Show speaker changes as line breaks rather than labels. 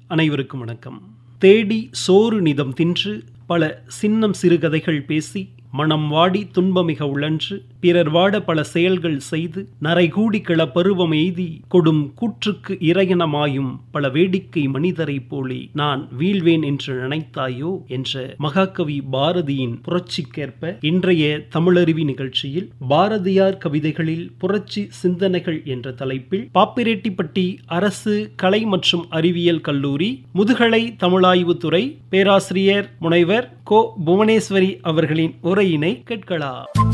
அனைவருக்கும் வணக்கம் தேடி சோறு நிதம் தின்று பல சின்னம் சிறுகதைகள் பேசி மனம் வாடி துன்பமிக உழன்று பிறர் வாட பல செயல்கள் செய்து நரைகூடி கிள பருவம் எய்தி கொடும் கூற்றுக்கு இறையனமாயும் பல வேடிக்கை மனிதரைப் போலே நான் வீழ்வேன் என்று நினைத்தாயோ என்ற மகாகவி பாரதியின் புரட்சிக்கேற்ப இன்றைய தமிழருவி நிகழ்ச்சியில் பாரதியார் கவிதைகளில் புரட்சி சிந்தனைகள் என்ற தலைப்பில் பாப்பிரெட்டிப்பட்டி அரசு கலை மற்றும் அறிவியல் கல்லூரி முதுகலை தமிழாய்வுத்துறை பேராசிரியர் முனைவர் கோ புவனேஸ்வரி அவர்களின் உரையினை கேட்கலாம்